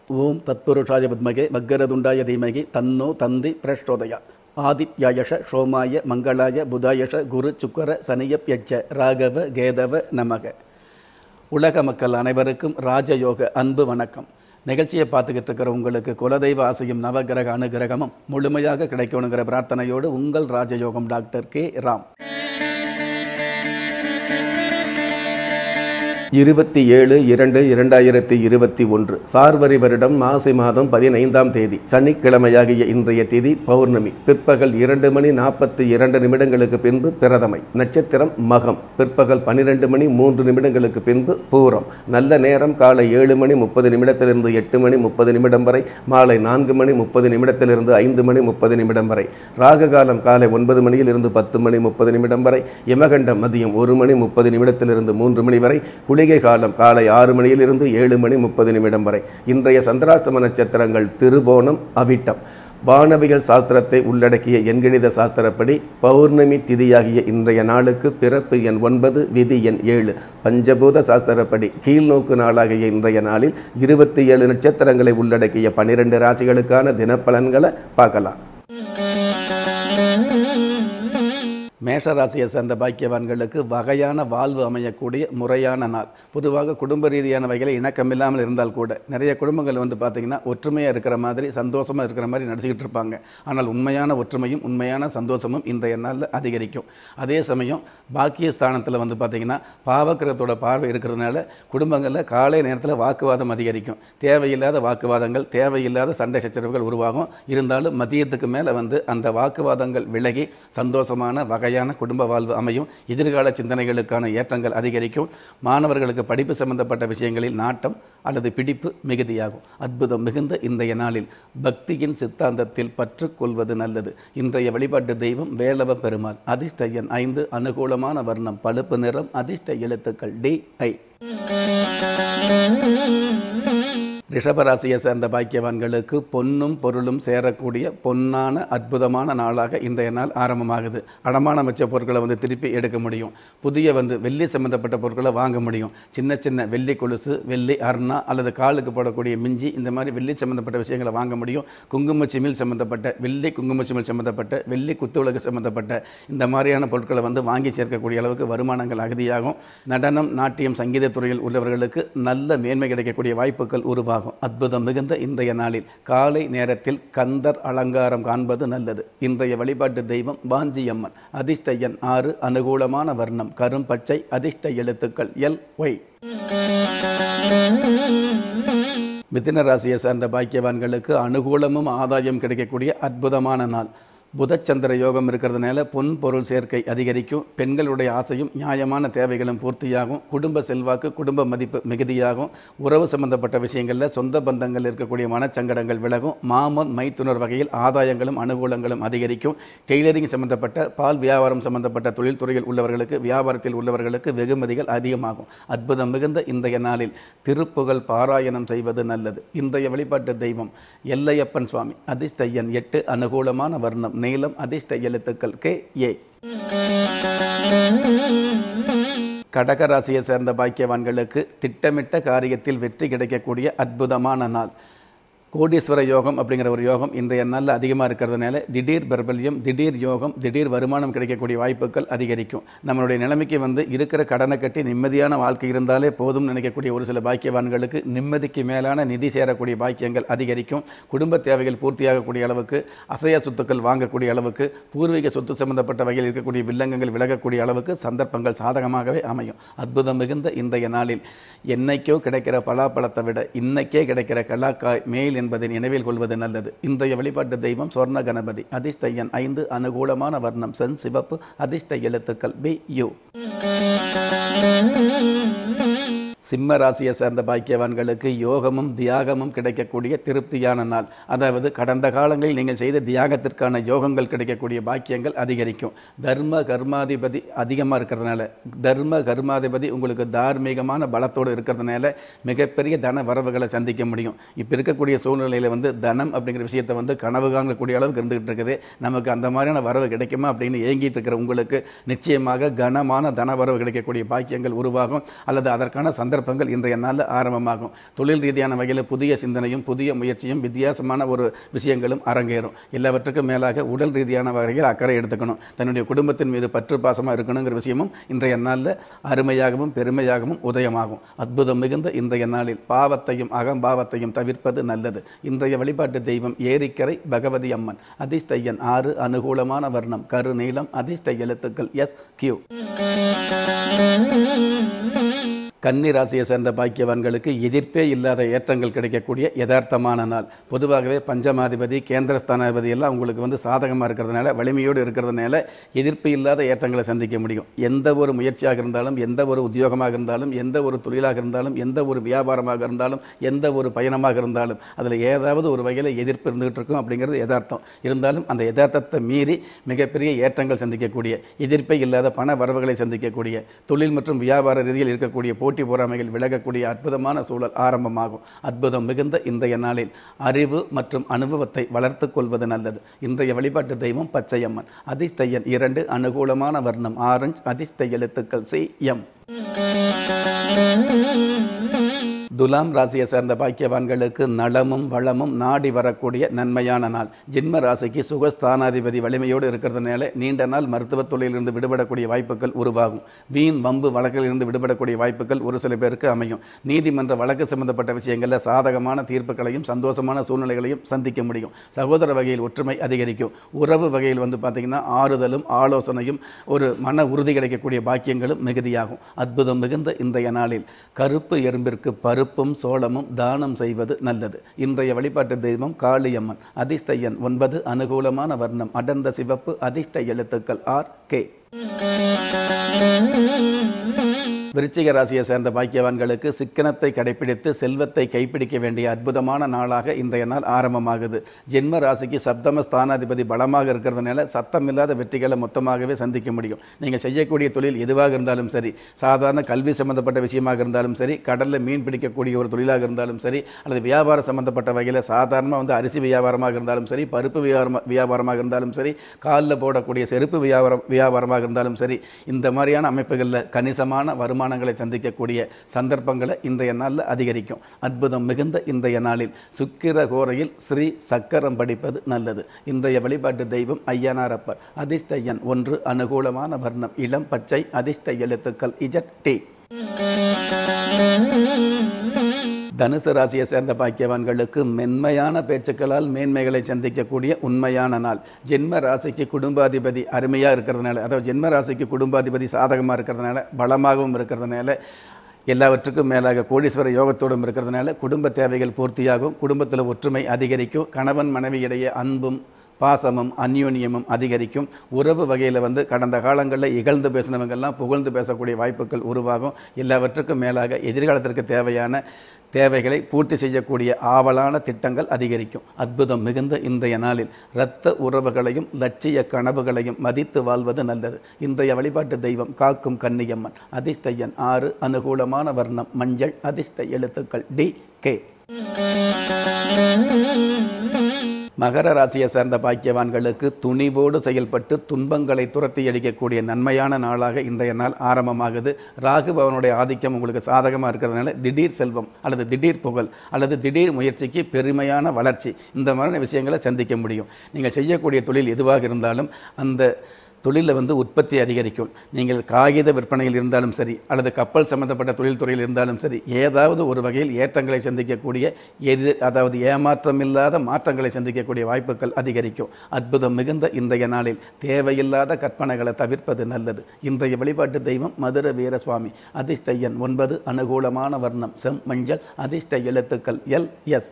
ஓம் தத்புருஷாய வித்மகே மக்கரதுண்டாய தீமகி தன்னோ தந்தி பிரச்சோதயா ஆதித்யாயஷ சோமாய மங்களாய புதாயஷ குரு சுக்கர சனியப்யட்ச ராகவ கேதவ நமக உலக மக்கள் அனைவருக்கும் ராஜயோக அன்பு வணக்கம் நிகழ்ச்சியை பார்த்துக்கிட்டு இருக்கிற உங்களுக்கு குலதெய்வ ஆசையும் நவகிரக அனுகிரகமும் முழுமையாக கிடைக்கணுங்கிற பிரார்த்தனையோடு உங்கள் ராஜயோகம் டாக்டர் கே ராம் இருபத்தி ஏழு இரண்டு இரண்டாயிரத்தி இருபத்தி ஒன்று சார்வரி வருடம் மாசி மாதம் பதினைந்தாம் தேதி சனிக்கிழமையாகிய இன்றைய திதி பௌர்ணமி பிற்பகல் இரண்டு மணி நாற்பத்தி இரண்டு நிமிடங்களுக்கு பின்பு பிரதமை நட்சத்திரம் மகம் பிற்பகல் பன்னிரெண்டு மணி மூன்று நிமிடங்களுக்கு பின்பு பூரம் நல்ல நேரம் காலை ஏழு மணி முப்பது நிமிடத்திலிருந்து எட்டு மணி முப்பது நிமிடம் வரை மாலை நான்கு மணி முப்பது நிமிடத்திலிருந்து ஐந்து மணி முப்பது நிமிடம் வரை ராக காலம் காலை ஒன்பது மணியில் இருந்து பத்து மணி முப்பது நிமிடம் வரை யமகண்டம் மதியம் ஒரு மணி முப்பது நிமிடத்திலிருந்து மூன்று மணி வரை குளிகை காலம் காலை ஆறு மணியிலிருந்து ஏழு மணி முப்பது நிமிடம் வரை இன்றைய சந்திராஷ்டம நட்சத்திரங்கள் திருவோணம் அவிட்டம் வானவியல் சாஸ்திரத்தை உள்ளடக்கிய எண்கணித சாஸ்திரப்படி பௌர்ணமி திதியாகிய இன்றைய நாளுக்கு பிறப்பு எண் ஒன்பது விதி எண் ஏழு பஞ்சபூத சாஸ்திரப்படி கீழ்நோக்கு நாளாகிய இன்றைய நாளில் இருபத்தி ஏழு நட்சத்திரங்களை உள்ளடக்கிய பன்னிரெண்டு ராசிகளுக்கான தினப்பலன்களை பார்க்கலாம் மேஷ ராசியை சேர்ந்த பாக்கியவான்களுக்கு வகையான வாழ்வு அமையக்கூடிய முறையான நாள் பொதுவாக குடும்ப ரீதியான வகையில் இணக்கமில்லாமல் இருந்தால் கூட நிறைய குடும்பங்கள் வந்து பார்த்திங்கன்னா ஒற்றுமையாக இருக்கிற மாதிரி சந்தோஷமாக இருக்கிற மாதிரி நடிச்சுக்கிட்டு இருப்பாங்க ஆனால் உண்மையான ஒற்றுமையும் உண்மையான சந்தோஷமும் இன்றைய நாளில் அதிகரிக்கும் அதே சமயம் பாக்கிய ஸ்தானத்தில் வந்து பார்த்திங்கன்னா பாவக்கிரகத்தோட பார்வை இருக்கிறதுனால குடும்பங்களில் காலை நேரத்தில் வாக்குவாதம் அதிகரிக்கும் தேவையில்லாத வாக்குவாதங்கள் தேவையில்லாத சண்டை சச்சரவுகள் உருவாகும் இருந்தாலும் மதியத்துக்கு மேலே வந்து அந்த வாக்குவாதங்கள் விலகி சந்தோஷமான வகையான குடும்ப வாழ்வு அமையும் எதிர்கால சிந்தனைகளுக்கான ஏற்றங்கள் அதிகரிக்கும் மாணவர்களுக்கு படிப்பு சம்பந்தப்பட்ட விஷயங்களில் நாட்டம் அல்லது பிடிப்பு மிகுதியாகும் அற்புதம் மிகுந்த இன்றைய நாளில் பக்தியின் சித்தாந்தத்தில் பற்றுக்கொள்வது நல்லது இன்றைய வழிபாட்டு தெய்வம் வேலவ பெருமாள் அதிர்ஷ்ட எண் ஐந்து அனுகூலமான வர்ணம் பழுப்பு நிறம் அதிர்ஷ்ட எழுத்துக்கள் டி ஐ ரிஷபராசியை சேர்ந்த பாக்கியவான்களுக்கு பொன்னும் பொருளும் சேரக்கூடிய பொன்னான அற்புதமான நாளாக இன்றைய நாள் ஆரம்பமாகுது அடமானம் வச்ச பொருட்களை வந்து திருப்பி எடுக்க முடியும் புதிய வந்து வெள்ளி சம்மந்தப்பட்ட பொருட்களை வாங்க முடியும் சின்ன சின்ன வெள்ளி கொலுசு வெள்ளி அர்ணா அல்லது காலுக்கு போடக்கூடிய மிஞ்சி இந்த மாதிரி வெள்ளி சம்மந்தப்பட்ட விஷயங்களை வாங்க முடியும் குங்கும சிமிழ் சம்மந்தப்பட்ட வெள்ளி குங்கும சிமிழ் சம்மந்தப்பட்ட வெள்ளி குத்துவிளக்கு சம்மந்தப்பட்ட இந்த மாதிரியான பொருட்களை வந்து வாங்கி சேர்க்கக்கூடிய அளவுக்கு வருமானங்கள் அகதியாகும் நடனம் நாட்டியம் சங்கீத துறையில் உள்ளவர்களுக்கு நல்ல மேன்மை கிடைக்கக்கூடிய வாய்ப்புகள் உருவாகும் அற்புதம் மிகுந்த இன்றைய நாளில் காலை நேரத்தில் கந்தர் அலங்காரம் காண்பது நல்லது இன்றைய வழிபாட்டு தெய்வம் வாஞ்சியம்மன் அதிர்ஷ்ட எண் ஆறு அனுகூலமான வர்ணம் கரும் பச்சை அதிர்ஷ்ட எழுத்துக்கள் எல் ஒய் மிதின ராசியை சார்ந்த பாக்கியவான்களுக்கு அனுகூலமும் ஆதாயம் கிடைக்கக்கூடிய அற்புதமான நாள் புதச்சந்திர யோகம் இருக்கிறதுனால பொன் பொருள் சேர்க்கை அதிகரிக்கும் பெண்களுடைய ஆசையும் நியாயமான தேவைகளும் பூர்த்தியாகும் குடும்ப செல்வாக்கு குடும்ப மதிப்பு மிகுதியாகும் உறவு சம்பந்தப்பட்ட விஷயங்களில் சொந்த பந்தங்கள் இருக்கக்கூடிய மனச்சங்கடங்கள் விலகும் மாமன் மைத்துனர் வகையில் ஆதாயங்களும் அனுகூலங்களும் அதிகரிக்கும் டெய்லரிங் சம்பந்தப்பட்ட பால் வியாபாரம் சம்பந்தப்பட்ட தொழில்துறையில் உள்ளவர்களுக்கு வியாபாரத்தில் உள்ளவர்களுக்கு வெகுமதிகள் அதிகமாகும் அற்புதம் மிகுந்த இன்றைய நாளில் திருப்புகழ் பாராயணம் செய்வது நல்லது இன்றைய வழிபாட்டு தெய்வம் எல்லையப்பன் சுவாமி அதிர்ஷ்ட எண் எட்டு அனுகூலமான வர்ணம் நீளம் அதிர்ஷ்ட எழுத்துக்கள் கே ஏ கடகராசியை சேர்ந்த பாக்கியவான்களுக்கு திட்டமிட்ட காரியத்தில் வெற்றி கிடைக்கக்கூடிய அற்புதமான நாள் கோடீஸ்வர யோகம் அப்படிங்கிற ஒரு யோகம் இன்றைய நாளில் அதிகமாக இருக்கிறதுனால திடீர் பிரபல்யம் திடீர் யோகம் திடீர் வருமானம் கிடைக்கக்கூடிய வாய்ப்புகள் அதிகரிக்கும் நம்மளுடைய நிலைமைக்கு வந்து இருக்கிற கடனை கட்டி நிம்மதியான வாழ்க்கை இருந்தாலே போதும் நினைக்கக்கூடிய ஒரு சில பாக்கியவான்களுக்கு நிம்மதிக்கு மேலான நிதி சேரக்கூடிய பாக்கியங்கள் அதிகரிக்கும் குடும்ப தேவைகள் பூர்த்தியாகக்கூடிய அளவுக்கு அசைய சொத்துக்கள் வாங்கக்கூடிய அளவுக்கு பூர்வீக சொத்து சம்பந்தப்பட்ட வகையில் இருக்கக்கூடிய வில்லங்கங்கள் விலகக்கூடிய அளவுக்கு சந்தர்ப்பங்கள் சாதகமாகவே அமையும் அற்புதம் மிகுந்த இன்றைய நாளில் என்னைக்கோ கிடைக்கிற பலாப்பழத்தை விட இன்னைக்கே கிடைக்கிற கலாக்காய் மேல் என்பதை நினைவில் கொள்வது நல்லது இன்றைய வழிபாட்டு தெய்வம் சொர்ண கணபதி அதிர்ஷ்ட எண் ஐந்து அனுகூலமான வர்ணம் சென் சிவப்பு அதிர்ஷ்ட எழுத்துக்கள் பி யு சிம்ம ராசியை சேர்ந்த பாக்கியவான்களுக்கு யோகமும் தியாகமும் கிடைக்கக்கூடிய திருப்தியான நாள் அதாவது கடந்த காலங்களில் நீங்கள் செய்த தியாகத்திற்கான யோகங்கள் கிடைக்கக்கூடிய பாக்கியங்கள் அதிகரிக்கும் தர்ம கர்மாதிபதி அதிகமாக இருக்கிறதுனால தர்ம கர்மாதிபதி உங்களுக்கு தார்மீகமான பலத்தோடு இருக்கிறதுனால மிகப்பெரிய தன வரவுகளை சந்திக்க முடியும் இப்போ இருக்கக்கூடிய சூழ்நிலையில் வந்து தனம் அப்படிங்கிற விஷயத்தை வந்து கனவு காணக்கூடிய அளவுக்கு இருந்துகிட்டு இருக்குது நமக்கு அந்த மாதிரியான வரவு கிடைக்குமா அப்படின்னு ஏங்கிட்டு இருக்கிற உங்களுக்கு நிச்சயமாக கனமான தன வரவு கிடைக்கக்கூடிய பாக்கியங்கள் உருவாகும் அல்லது அதற்கான சந்தர்ப்ப சந்தர்ப்பங்கள் இன்றைய நாளில் ஆரம்பமாகும் தொழில் ரீதியான வகையில் புதிய சிந்தனையும் புதிய முயற்சியும் வித்தியாசமான ஒரு விஷயங்களும் அரங்கேறும் எல்லாவற்றுக்கும் மேலாக உடல் ரீதியான வகையில் அக்கறை எடுத்துக்கணும் தன்னுடைய குடும்பத்தின் மீது பற்று பாசமாக இருக்கணுங்கிற விஷயமும் இன்றைய நாளில் அருமையாகவும் பெருமையாகவும் உதயமாகும் அற்புதம் மிகுந்த இன்றைய நாளில் பாவத்தையும் அகம்பாவத்தையும் தவிர்ப்பது நல்லது இன்றைய வழிபாட்டு தெய்வம் ஏரிக்கரை பகவதி அம்மன் அதிர்ஷ்டையன் ஆறு அனுகூலமான வர்ணம் கருநீளம் அதிர்ஷ்ட எழுத்துக்கள் எஸ் கியூ கன்னி ராசியை சேர்ந்த பாக்கியவான்களுக்கு எதிர்ப்பே இல்லாத ஏற்றங்கள் கிடைக்கக்கூடிய யதார்த்தமான நாள் பொதுவாகவே பஞ்சமாதிபதி கேந்திரஸ்தானாதிபதி எல்லாம் உங்களுக்கு வந்து சாதகமாக இருக்கிறதுனால வலிமையோடு இருக்கிறதுனால எதிர்ப்பு இல்லாத ஏற்றங்களை சந்திக்க முடியும் எந்த ஒரு முயற்சியாக இருந்தாலும் எந்த ஒரு உத்தியோகமாக இருந்தாலும் எந்த ஒரு தொழிலாக இருந்தாலும் எந்த ஒரு வியாபாரமாக இருந்தாலும் எந்த ஒரு பயணமாக இருந்தாலும் அதில் ஏதாவது ஒரு வகையில் எதிர்ப்பு இருந்துகிட்டு இருக்கும் அப்படிங்கிறது யதார்த்தம் இருந்தாலும் அந்த யதார்த்தத்தை மீறி மிகப்பெரிய ஏற்றங்கள் சந்திக்கக்கூடிய எதிர்ப்பே இல்லாத பண வரவுகளை சந்திக்கக்கூடிய தொழில் மற்றும் வியாபார ரீதியில் இருக்கக்கூடிய போட்டி பொறாமைகள் விலகக்கூடிய அற்புதமான சூழல் ஆரம்பமாகும் அற்புதம் மிகுந்த இன்றைய நாளில் அறிவு மற்றும் அனுபவத்தை வளர்த்து கொள்வது நல்லது இன்றைய வழிபாட்டு தெய்வம் பச்சையம்மன் அதிர்ஷ்டையன் இரண்டு அனுகூலமான வர்ணம் ஆரஞ்சு அதிர்ஷ்ட எழுத்துக்கள் சி எம் துலாம் ராசியை சேர்ந்த பாக்கியவான்களுக்கு நலமும் வளமும் நாடி வரக்கூடிய நன்மையான நாள் ஜென்ம ராசிக்கு சுகஸ்தானாதிபதி வலிமையோடு இருக்கிறதுனால நீண்ட நாள் மருத்துவ தொழிலிருந்து விடுபடக்கூடிய வாய்ப்புகள் உருவாகும் வீண் வம்பு வழக்கிலிருந்து விடுபடக்கூடிய வாய்ப்புகள் ஒரு சில பேருக்கு அமையும் நீதிமன்ற வழக்கு சம்பந்தப்பட்ட விஷயங்களில் சாதகமான தீர்ப்புகளையும் சந்தோஷமான சூழ்நிலைகளையும் சந்திக்க முடியும் சகோதர வகையில் ஒற்றுமை அதிகரிக்கும் உறவு வகையில் வந்து பார்த்திங்கன்னா ஆறுதலும் ஆலோசனையும் ஒரு மன உறுதி கிடைக்கக்கூடிய பாக்கியங்களும் மிகுதியாகும் அற்புதம் மிகுந்த இன்றைய நாளில் கருப்பு எறும்பிற்கு பருப்பும் சோளமும் தானம் செய்வது நல்லது இன்றைய வழிபாட்டு தெய்வம் காளியம்மன் அதிர்ஷ்டையன் ஒன்பது அனுகூலமான வர்ணம் அடர்ந்த சிவப்பு அதிர்ஷ்ட எழுத்துக்கள் ஆர் கே விருச்சிக ராசியை சேர்ந்த பாக்கியவான்களுக்கு சிக்கனத்தை கடைபிடித்து செல்வத்தை கைப்பிடிக்க வேண்டிய அற்புதமான நாளாக இன்றைய நாள் ஆரம்பமாகுது ஜென்ம ராசிக்கு சப்தம ஸ்தானாதிபதி பலமாக இருக்கிறதுனால சத்தமில்லாத வெற்றிகளை மொத்தமாகவே சந்திக்க முடியும் நீங்கள் செய்யக்கூடிய தொழில் எதுவாக இருந்தாலும் சரி சாதாரண கல்வி சம்பந்தப்பட்ட விஷயமாக இருந்தாலும் சரி கடலில் மீன் பிடிக்கக்கூடிய ஒரு தொழிலாக இருந்தாலும் சரி அல்லது வியாபாரம் சம்பந்தப்பட்ட வகையில் சாதாரணமாக வந்து அரிசி வியாபாரமாக இருந்தாலும் சரி பருப்பு வியாபாரம் வியாபாரமாக இருந்தாலும் சரி காலில் போடக்கூடிய செருப்பு வியாபாரம் வியாபாரமாக இருந்தாலும் சரி இந்த மாதிரியான அமைப்புகளில் கணிசமான வருமானங்களை சந்திக்கக்கூடிய சந்தர்ப்பங்களை இன்றைய நாளில் அதிகரிக்கும் அற்புதம் மிகுந்த இன்றைய நாளில் சுக்கிர கோரையில் ஸ்ரீ சக்கரம் படிப்பது நல்லது இன்றைய வழிபாட்டு தெய்வம் ஐயனாரப்பர் அதிர்ஷ்ட எண் ஒன்று அனுகூலமான வர்ணம் இளம் பச்சை அதிர்ஷ்ட எழுத்துக்கள் இஜட் டி தனுசு ராசியை சேர்ந்த பாக்கியவான்களுக்கு மென்மையான பேச்சுக்களால் மேன்மைகளை சந்திக்கக்கூடிய உண்மையான நாள் ஜென்ம ராசிக்கு குடும்பாதிபதி அருமையாக இருக்கிறதுனால அதாவது ஜென்ம ராசிக்கு குடும்பாதிபதி சாதகமாக இருக்கிறதுனால பலமாகவும் இருக்கிறதுனால எல்லாவற்றுக்கும் மேலாக கோடீஸ்வர யோகத்தோடும் இருக்கிறதுனால குடும்ப தேவைகள் பூர்த்தியாகும் குடும்பத்தில் ஒற்றுமை அதிகரிக்கும் கணவன் மனைவி இடையே அன்பும் பாசமும் அந்யோன்யமும் அதிகரிக்கும் உறவு வகையில் வந்து கடந்த காலங்களில் இகழ்ந்து பேசினவங்கெல்லாம் புகழ்ந்து பேசக்கூடிய வாய்ப்புகள் உருவாகும் எல்லாவற்றுக்கும் மேலாக எதிர்காலத்திற்கு தேவையான தேவைகளை பூர்த்தி செய்யக்கூடிய ஆவலான திட்டங்கள் அதிகரிக்கும் அற்புதம் மிகுந்த இன்றைய நாளில் இரத்த உறவுகளையும் லட்சிய கனவுகளையும் மதித்து வாழ்வது நல்லது இன்றைய வழிபாட்டு தெய்வம் காக்கும் கன்னியம்மன் அதிர்ஷ்டையன் ஆறு அனுகூலமான வர்ணம் மஞ்சள் அதிர்ஷ்ட எழுத்துக்கள் டி கே மகர ராசியை சேர்ந்த பாக்கியவான்களுக்கு துணிவோடு செயல்பட்டு துன்பங்களை துரத்தி அடிக்கக்கூடிய நன்மையான நாளாக இன்றைய நாள் ஆரம்பமாகுது ராகு பவனுடைய ஆதிக்கம் உங்களுக்கு சாதகமாக இருக்கிறதுனால திடீர் செல்வம் அல்லது திடீர் புகழ் அல்லது திடீர் முயற்சிக்கு பெருமையான வளர்ச்சி இந்த மாதிரியான விஷயங்களை சந்திக்க முடியும் நீங்கள் செய்யக்கூடிய தொழில் எதுவாக இருந்தாலும் அந்த தொழிலில் வந்து உற்பத்தி அதிகரிக்கும் நீங்கள் காகித விற்பனையில் இருந்தாலும் சரி அல்லது கப்பல் சம்பந்தப்பட்ட தொழில்துறையில் இருந்தாலும் சரி ஏதாவது ஒரு வகையில் ஏற்றங்களை சந்திக்கக்கூடிய எது அதாவது ஏமாற்றமில்லாத மாற்றங்களை சந்திக்கக்கூடிய வாய்ப்புகள் அதிகரிக்கும் அற்புதம் மிகுந்த இன்றைய நாளில் தேவையில்லாத கற்பனைகளை தவிர்ப்பது நல்லது இன்றைய வழிபாட்டு தெய்வம் மதுர வீரசுவாமி அதிர்ஷ்டையன் ஒன்பது அனுகூலமான வர்ணம் செம் மஞ்சள் அதிர்ஷ்ட எழுத்துக்கள் எல் எஸ்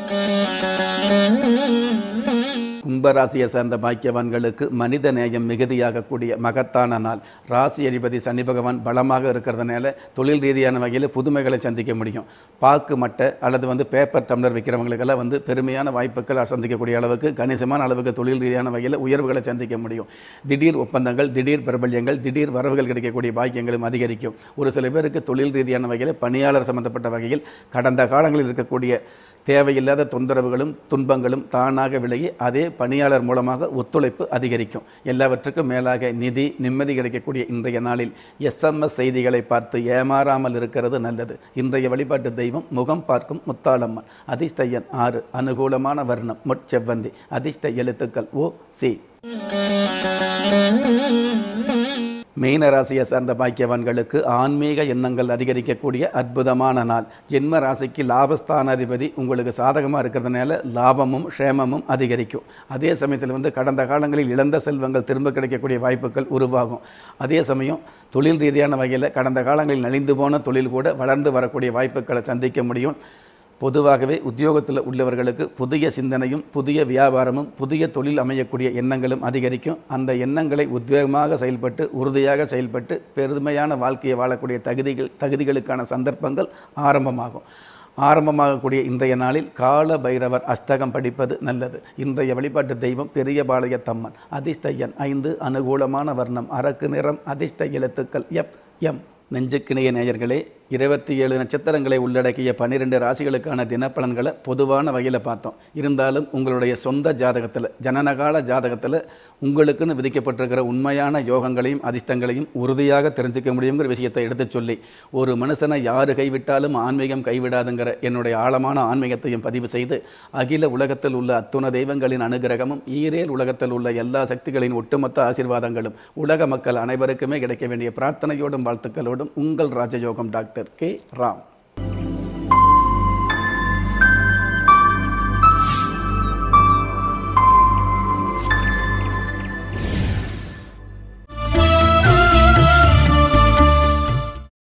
கும்பராசியை சேர்ந்த பாக்கியவான்களுக்கு மனித நேயம் மிகுதியாகக்கூடிய மகத்தான நாள் ராசி அதிபதி சனி பகவான் பலமாக இருக்கிறதுனால தொழில் ரீதியான வகையில் புதுமைகளை சந்திக்க முடியும் பாக்கு மட்டை அல்லது வந்து பேப்பர் டம்ளர் விற்கிறவங்களுக்கெல்லாம் வந்து பெருமையான வாய்ப்புகள் சந்திக்கக்கூடிய அளவுக்கு கணிசமான அளவுக்கு தொழில் ரீதியான வகையில் உயர்வுகளை சந்திக்க முடியும் திடீர் ஒப்பந்தங்கள் திடீர் பிரபல்யங்கள் திடீர் வரவுகள் கிடைக்கக்கூடிய பாக்கியங்களும் அதிகரிக்கும் ஒரு சில பேருக்கு தொழில் ரீதியான வகையில் பணியாளர் சம்பந்தப்பட்ட வகையில் கடந்த காலங்களில் இருக்கக்கூடிய தேவையில்லாத தொந்தரவுகளும் துன்பங்களும் தானாக விலகி அதே பணியாளர் மூலமாக ஒத்துழைப்பு அதிகரிக்கும் எல்லாவற்றுக்கும் மேலாக நிதி நிம்மதி கிடைக்கக்கூடிய இன்றைய நாளில் எஸ்எம்எஸ் செய்திகளை பார்த்து ஏமாறாமல் இருக்கிறது நல்லது இன்றைய வழிபாட்டு தெய்வம் முகம் பார்க்கும் முத்தாளம்மன் அதிர்ஷ்ட எண் ஆறு அனுகூலமான வர்ணம் முட்செவ்வந்தி அதிர்ஷ்ட எழுத்துக்கள் ஓ சி மீன ராசியை சார்ந்த பாக்கியவான்களுக்கு ஆன்மீக எண்ணங்கள் அதிகரிக்கக்கூடிய அற்புதமான நாள் ஜென்ம ராசிக்கு லாபஸ்தானாதிபதி உங்களுக்கு சாதகமாக இருக்கிறதுனால லாபமும் க்ஷேமமும் அதிகரிக்கும் அதே சமயத்தில் வந்து கடந்த காலங்களில் இழந்த செல்வங்கள் திரும்ப கிடைக்கக்கூடிய வாய்ப்புகள் உருவாகும் அதே சமயம் தொழில் ரீதியான வகையில் கடந்த காலங்களில் நலிந்து போன தொழில் கூட வளர்ந்து வரக்கூடிய வாய்ப்புகளை சந்திக்க முடியும் பொதுவாகவே உத்தியோகத்தில் உள்ளவர்களுக்கு புதிய சிந்தனையும் புதிய வியாபாரமும் புதிய தொழில் அமையக்கூடிய எண்ணங்களும் அதிகரிக்கும் அந்த எண்ணங்களை உத்வேகமாக செயல்பட்டு உறுதியாக செயல்பட்டு பெருமையான வாழ்க்கையை வாழக்கூடிய தகுதிகள் தகுதிகளுக்கான சந்தர்ப்பங்கள் ஆரம்பமாகும் ஆரம்பமாகக்கூடிய இன்றைய நாளில் கால பைரவர் அஷ்டகம் படிப்பது நல்லது இன்றைய வழிபாட்டு தெய்வம் பெரியபாளைய தம்மன் அதிர்ஷ்ட எண் ஐந்து அனுகூலமான வர்ணம் அரக்கு நிறம் அதிர்ஷ்ட எழுத்துக்கள் எப் எம் நெஞ்சுக்கிணைய நேயர்களே இருபத்தி ஏழு நட்சத்திரங்களை உள்ளடக்கிய பன்னிரெண்டு ராசிகளுக்கான தினப்பலன்களை பொதுவான வகையில் பார்த்தோம் இருந்தாலும் உங்களுடைய சொந்த ஜாதகத்தில் ஜனனகால ஜாதகத்தில் உங்களுக்குன்னு விதிக்கப்பட்டிருக்கிற உண்மையான யோகங்களையும் அதிர்ஷ்டங்களையும் உறுதியாக தெரிஞ்சுக்க முடியுங்கிற விஷயத்தை எடுத்துச் சொல்லி ஒரு மனுஷனை யாரு கைவிட்டாலும் ஆன்மீகம் கைவிடாதுங்கிற என்னுடைய ஆழமான ஆன்மீகத்தையும் பதிவு செய்து அகில உலகத்தில் உள்ள அத்துண தெய்வங்களின் அனுகிரகமும் ஈரேல் உலகத்தில் உள்ள எல்லா சக்திகளின் ஒட்டுமொத்த ஆசீர்வாதங்களும் உலக மக்கள் அனைவருக்குமே கிடைக்க வேண்டிய பிரார்த்தனையோடும் வாழ்த்துக்களோடும் உங்கள் ராஜயோகம் டாக்டர் கே ராம்